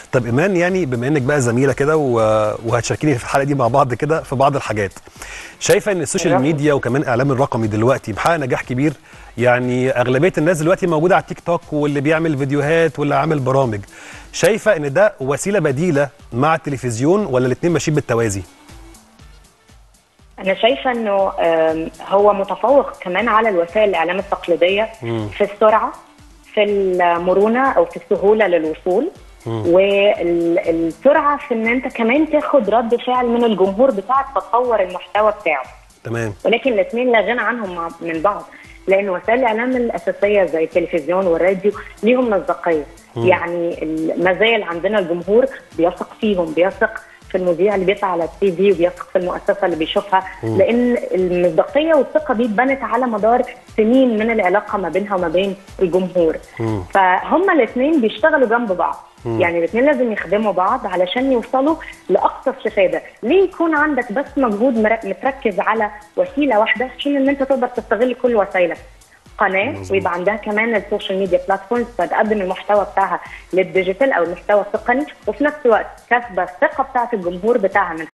طب ايمان يعني بما انك بقى زميله كده و- وهتشاركيني في الحلقه دي مع بعض كده في بعض الحاجات شايفه ان السوشيال أيوة. ميديا وكمان الاعلام الرقمي دلوقتي محقق نجاح كبير يعني اغلبيه الناس دلوقتي موجوده على التيك توك واللي بيعمل فيديوهات واللي عامل برامج شايفه ان ده وسيله بديله مع التلفزيون ولا الاثنين ماشيين بالتوازي انا شايفه انه آم، هو متفوق كمان على الوسائل الاعلام التقليديه مم. في السرعه في المرونه او في السهوله للوصول والسرعه في ان انت كمان تاخد رد فعل من الجمهور بتاعك تطور المحتوى بتاعه تمام ولكن الاثنين لا غنى عنهم مع- من بعض لان وسائل الاعلام الاساسيه زي التلفزيون والراديو ليهم مصداقيه يعني المزايا اللي عندنا الجمهور بيثق فيهم بيثق في المذيع اللي بيطلع على التي في وبيثق في المؤسسه اللي بيشوفها لان المصداقيه والثقه دي اتبنت على مدار سنين من العلاقه ما بينها وما بين الجمهور مم. فهم الاثنين بيشتغلوا جنب بعض يعني الاثنين لازم يخدموا بعض علشان يوصلوا لاقصى استفاده ليه يكون عندك بس مجهود مر- متركز على وسيله واحده عشان ان انت تقدر تستغل كل وسائلك قناه ويبقى عندها كمان السوشيال ميديا بلاتفورمز فتقدم المحتوى بتاعها للديجيتال او المحتوى التقني وفي نفس الوقت كسبه الثقه بتاعت الجمهور بتاعها من